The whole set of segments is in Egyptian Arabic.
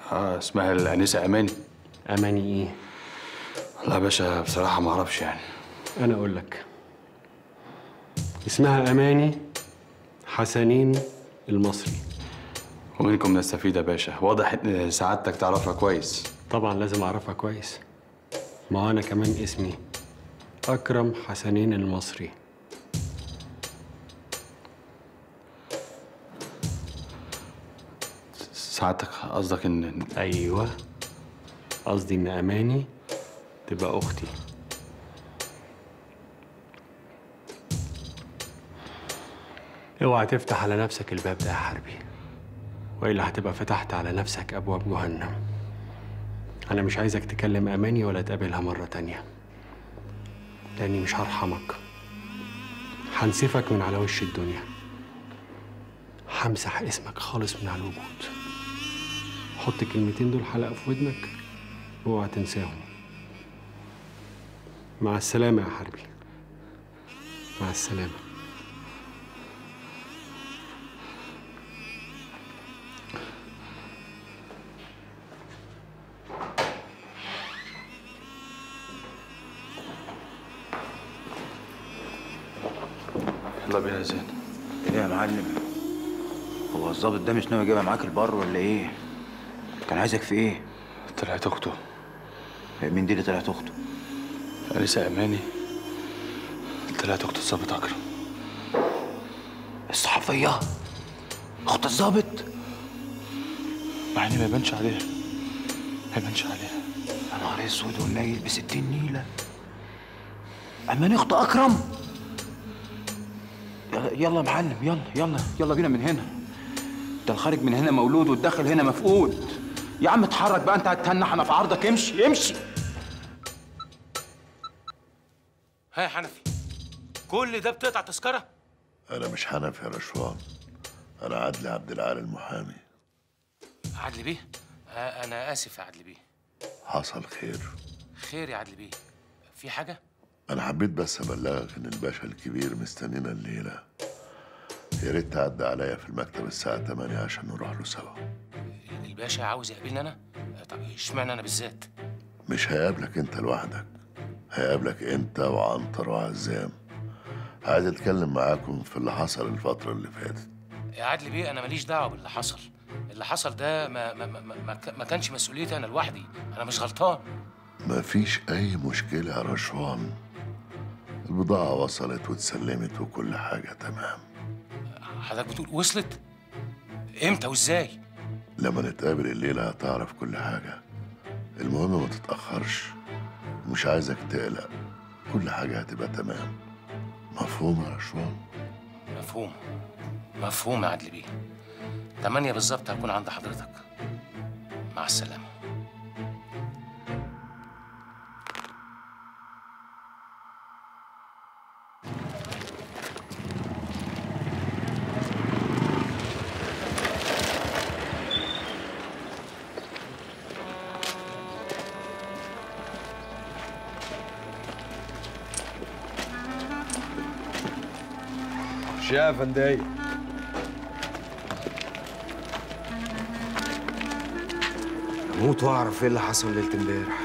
اه اسمها الانسه اماني اماني ايه لا يا باشا بصراحه ما اعرفش يعني انا اقول لك اسمها اماني حسنين المصري ومنكم نستفيد يا باشا واضح ان سعادتك تعرفها كويس طبعا لازم اعرفها كويس ما هو انا كمان اسمي اكرم حسنين المصري سعادتك قصدك ان ايوه قصدي ان اماني تبقى اختي اوعى تفتح على نفسك الباب ده يا حربي والا هتبقى فتحت على نفسك ابواب جهنم انا مش عايزك تكلم اماني ولا تقابلها مره تانية لاني مش هرحمك هنسفك من على وش الدنيا همسح اسمك خالص من على الوجود حط الكلمتين دول حلقة في ودنك واوعى تنساهم مع السلامة يا حربي مع السلامة يلا بينا يا زين ايه يا معلم هو الظابط ده مش ناوي يجيبها معاك البر ولا ايه كان عايزك في ايه طلعت اخته مين دي اللي طلعت اخته انسه اماني طلعت اخت الظابط اكرم الصحفيه اخت الظابط مع ان ما يبانش عليها ما يبانش عليها يا نهار اسود ونيل بستين نيله امان اخت اكرم يلا- يلا يا معلم يلا يلا يلا بينا من هنا انت الخارج من هنا مولود والداخل هنا مفقود يا عم اتحرك بقى انت هتهنى احنا في عرضك امشي امشي ها يا حنفي كل ده بتقطع تذكره أنا مش حنفي يا رشوان أنا عدلي عبد العال المحامي عدلي بيه آه انا اسف يا عدلي بيه حصل خير خير يا عدلي بيه في حاجه أنا حبيت بس أبلغك إن الباشا الكبير مستنينا الليلة يا ريت تعدي عليا في المكتب الساعة 8 عشان نروح له سوا الباشا عاوز يقابلني انا آه، طب اشمعنى انا بالذات مش هيقابلك أنت لوحدك هيقابلك أنت وعنتر وعزام عايز أتكلم معاكم في اللي حصل الفترة اللي فاتت يا عدلي بيه انا ماليش دعوه باللي حصل اللي حصل ده ما ما ما, ما, ك- ما كانش مسؤوليتي انا لوحدي انا مش غلطان مفيش أي مشكلة يا رشوان البضاعة وصلت واتسلمت وكل حاجة تمام حضرتك بتقول وصلت امتى وازاي لما نتقابل الليلة هتعرف كل حاجة المهم ما تتأخرش مش عايزك تقلق كل حاجة هتبقى تمام مفهوم يا رشوان مفهوم مفهوم يا عدلي بيه تمانية بالظبط هكون عند حضرتك مع السلامه خش يا فندايق اموت واعرف ايه اللي حصل ليله امبارح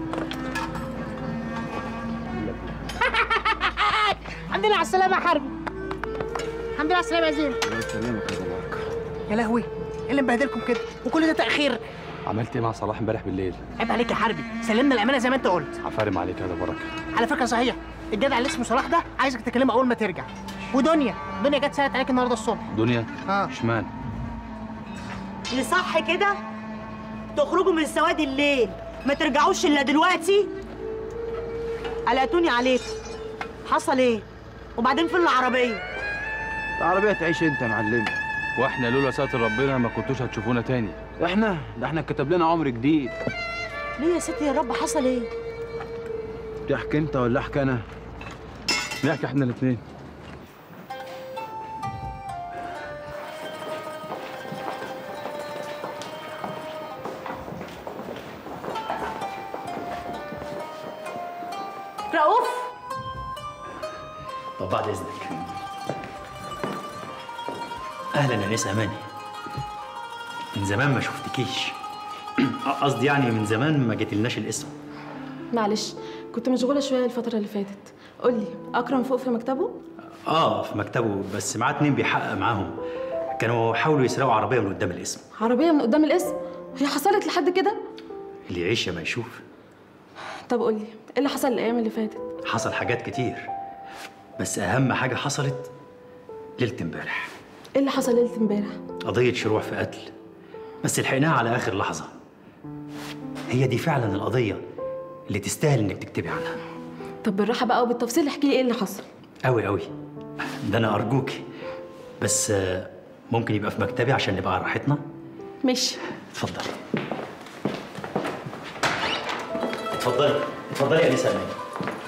الحمد لله على السلامة يا حربي الحمد لله على السلامة يا زين الله يسلمك يا دمارك يا لهوي ايه اللي مبهدلكم كده وكل ده تأخير عملت ايه مع صلاح امبارح بالليل عيب عليك يا حربي سلمنا الأمانة زي ما أنت قلت هفارم عليك يا بركه على فكرة صحيح الجدع اللي اسمه صلاح ده عايزك تكلمه أول ما ترجع ودنيا دنيا جت سألت عليك النهاردة الصبح دنيا اه اشمعنى اللي صح كده تخرجوا من سواد الليل ما ترجعوش الا دلوقتي قلقتوني عليكم حصل ايه وبعدين فين العربيه العربيه تعيش انت يا معلم واحنا لولا ساتر ربنا ما كنتوش هتشوفونا تاني احنا ده احنا كتب لنا عمر جديد ليه يا ستي يا رب حصل ايه تحكي انت ولا احكي انا نحكي احنا الاثنين رؤوف طب بعد اذنك اهلا يا ناس اماني من زمان ما شفتكيش قصدي يعني من زمان ما جيتلناش الاسم معلش كنت مشغولة شوية الفترة اللي فاتت قولي أكرم فوق في مكتبه؟ اه في مكتبه بس معاه اتنين بيحقق معاهم كانوا حاولوا يسرقوا عربيه من قدام الاسم عربية من قدام الاسم هي حصلت لحد كده؟ اللي يعيش يا ما يشوف طب قولي إيه اللي حصل الأيام اللي فاتت؟ حصل حاجات كتير بس اهم حاجه حصلت ليله امبارح إيه اللي حصل ليلة امبارح؟ قضيه شروع في قتل بس لحقناها على اخر لحظه هي دي فعلا القضيه اللي تستاهل انك تكتبي عنها طب بالراحة بقى وبالتفصيل احكي لي إيه اللي حصل قوي قوي ده انا ارجوكي بس آه، ممكن يبقى في مكتبي عشان نبقى على راحتنا ماشي اتفضلي اتفضلي اتفضلي يا نساء أمين.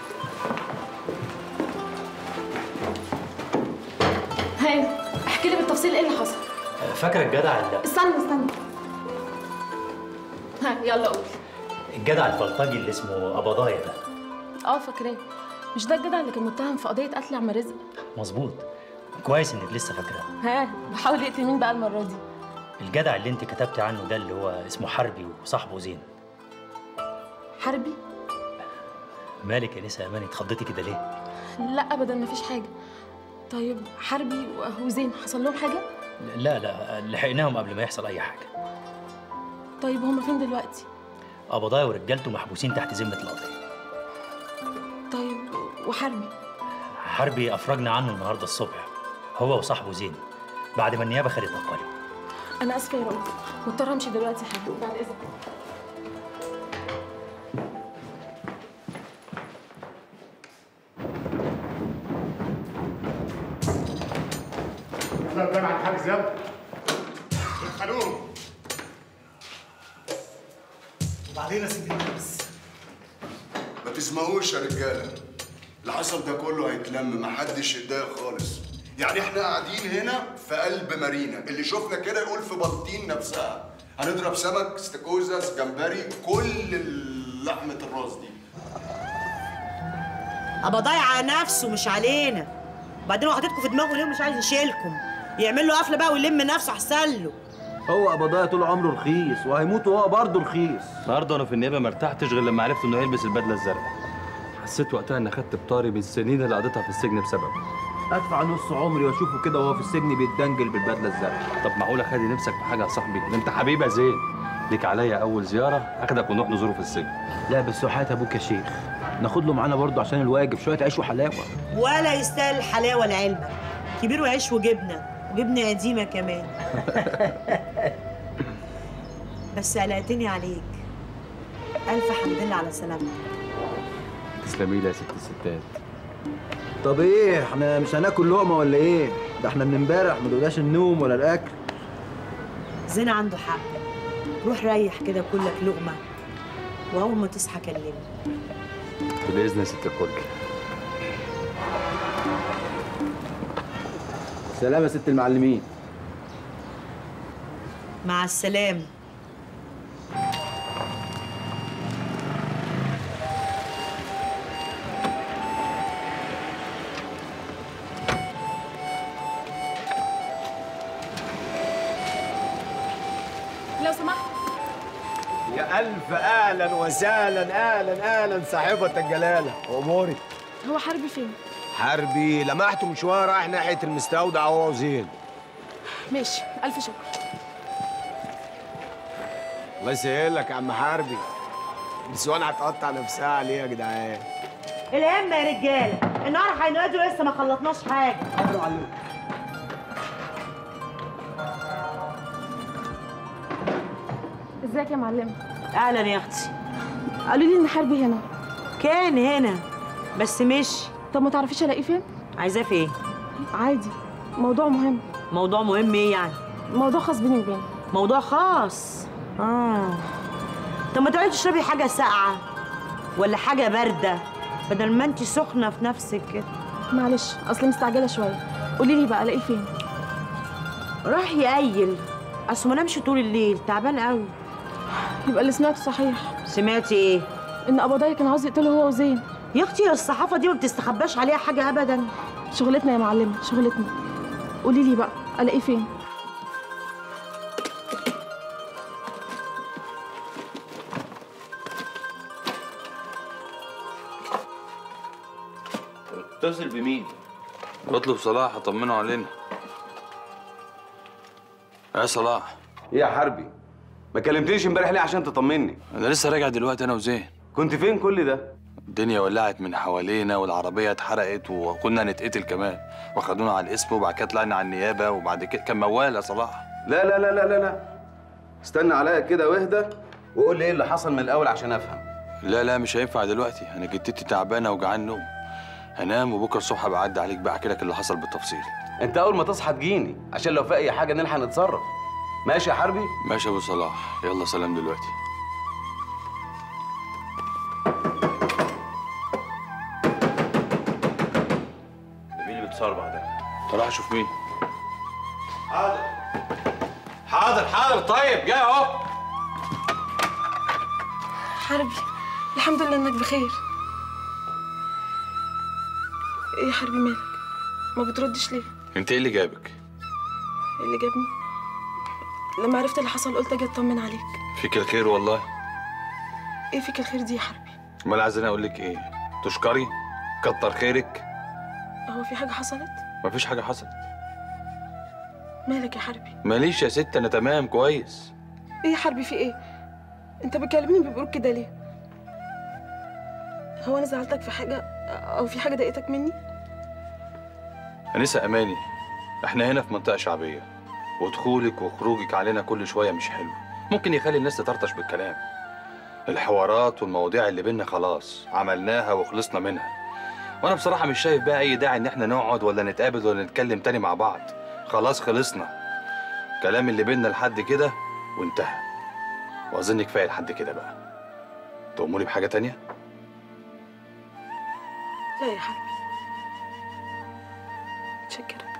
هاي احكي لي بالتفصيل إيه اللي حصل فاكره الجدع اللي استنى استنى ها يلا قول الجدع البلطجي اللي اسمه ابضايا ده اه فاكراه مش ده الجدع اللي كان متهم في قضية قتل عم رزق مظبوط كويس انك لسه فاكراه ها بحاول يقتل مين بقى المرة دي الجدع اللي انت كتبتي عنه ده اللي هو اسمه حربي وصاحبه زين حربي مالك يا نسا اماني اتخضيتي كده ليه لا ابدا مفيش حاجة طيب حربي وزين حصل لهم حاجة لا لا لحقناهم قبل ما يحصل اي حاجه طيب هما فين دلوقتي ابضايا ورجالته محبوسين تحت ذمه القضيه طيب وحربي حربي افرجنا عنه النهارده الصبح هو وصاحبه زين بعد ما النيابه خدت اقواله انا اسفة يا رؤوف مضطرة امشي دلوقتي حالا بعد اذنك يلا قدام على الحاجز يلا دخلوه وبعدين يا سيدي الناس ما تسمعوش يا رجاله اللي حصل ده كله هيتلم محدش يتضايق خالص يعني احنا قاعدين هنا في قلب مارينا اللي شفنا كده يقول في بلطين نفسها هنضرب سمك استاكوزا جمبري كل لحمه الراس دي ابقى ضايع على نفسه مش علينا بعدين هو حاططكم في دماغه ليه مش عايز يشيلكم يعمل له قفله بقى ويلم نفسه احسن له هو قبضايا طول عمره رخيص وهيموت وهو برضه رخيص النهارده وانا في النيابه ما ارتحتش غير لما عرفت انه هيلبس البدله الزرقاء حسيت وقتها اني خدت بطاري بالسنين اللي قضيتها في السجن بسببه ادفع نص عمري واشوفه كده وهو في السجن بيتدنجل بالبدله الزرقاء طب معقول اخلي نفسك في حاجه يا صاحبي ده انت حبيبي يا زين ليك عليا اول زياره اخدك ونروح نزوره في السجن لا بس وحياة ابوك يا شيخ ناخد له معانا برضه عشان الواجب شويه عيش وحلاوه ولا يستاهل الحلاوه لعلمك كبير وعيش وجبنه وجبنه قديمه كمان بس قلقتني عليك الف حمد لله على سلامتك تسلمي لي يا ست الستات طب ايه احنا مش هناكل لقمه ولا ايه ده احنا من امبارح ما دوقناش النوم ولا الاكل زين عنده حق روح ريح كده كلك لقمه واول ما تصحى كلمني باذن يا ست الكل سلام يا ست المعلمين مع السلامه لو سمحت يا ألف أهلا وسهلا أهلا أهلا صاحبة الجلالة أموري هو حربي فين حربي لمحته من شوية رايح ناحية المستودع هو وزين ماشي الف شكر الله يسهلك يا عم حربي النسوان هتقطع نفسها عليه يا جدعان الهم يا رجاله النهار هينادوا لسه ما خلصناش حاجه حاضر معلم ازيك يا معلمة اهلا يا اختي قالوا لي ان حربي هنا كان هنا بس مشي طب ما تعرفيش الاقيه فين عايزاه في ايه عادي موضوع مهم موضوع مهم ايه يعني موضوع خاص بيني وبينه موضوع خاص اه طب ما تقعدي تشربي حاجه ساقعه ولا حاجه بارده بدل ما انت سخنه في نفسك كده معلش اصل مستعجله شويه قولي لي بقى الاقيه فين راح يقيل اصل ما نامش طول الليل تعبان قوي يبقى اللي سمعته صحيح سمعتي ايه ان قبضايا كان عاوز يقتله هو وزين يا اختي الصحافه دي ما بتستخباش عليها حاجه ابدا شغلتنا يا معلمه شغلتنا قولي لي بقى الاقيه فين تتصل بمين؟ بطلب صلاح اطمنه علينا يا صلاح ايه يا حربي؟ ما كلمتنيش امبارح ليه عشان تطمني؟ انا لسه راجع دلوقتي انا وزين كنت فين كل ده؟ الدنيا ولعت من حوالينا والعربية اتحرقت وكنا نتقتل كمان واخدونا على القسم وبعد كده طلعنا على النيابة وبعد كده كان موال يا صلاح لا لا لا لا لا لا استنى عليا كده واهدى وقول لي ايه اللي حصل من الاول عشان افهم لا لا مش هينفع دلوقتي انا جدتي تعبانة وجعان نوم هنام وبكره الصبح ابقى اعدي عليك بقى احكي لك اللي حصل بالتفصيل انت اول ما تصحى تجيني عشان لو في اي حاجه نلحق نتصرف ماشي يا حربي ماشي يا ابو صلاح يلا سلام دلوقتي ده مين اللي بتصربع ده؟ طلع اشوف مين حاضر حاضر حاضر طيب جاي اهو حربي الحمد لله انك بخير ايه يا حربي مالك ما بتردش ليه انت ايه اللي جابك إيه اللي جابني لما عرفت اللي حصل قلت اجي اطمن عليك فيك الخير والله ايه فيك الخير دي يا حربي امال عايزين اقول لك ايه تشكري كتر خيرك هو في حاجه حصلت مفيش حاجه حصلت مالك يا حربي ماليش يا ست انا تمام كويس ايه يا حربي في ايه انت بتكلمني ببروك كده ليه هو انا زعلتك في حاجه او في حاجه ضايقتك مني انسه اماني احنا هنا في منطقه شعبيه ودخولك وخروجك علينا كل شويه مش حلو ممكن يخلي الناس تطرطش بالكلام الحوارات والمواضيع اللي بينا خلاص عملناها وخلصنا منها وانا بصراحه مش شايف بقى اي داعي ان احنا نقعد ولا نتقابل ولا نتكلم تاني مع بعض خلاص خلصنا كلام اللي بينا لحد كده وانتهى واظن كفايه لحد كده بقى تأمري بحاجه تانية لا يا حربي متشكره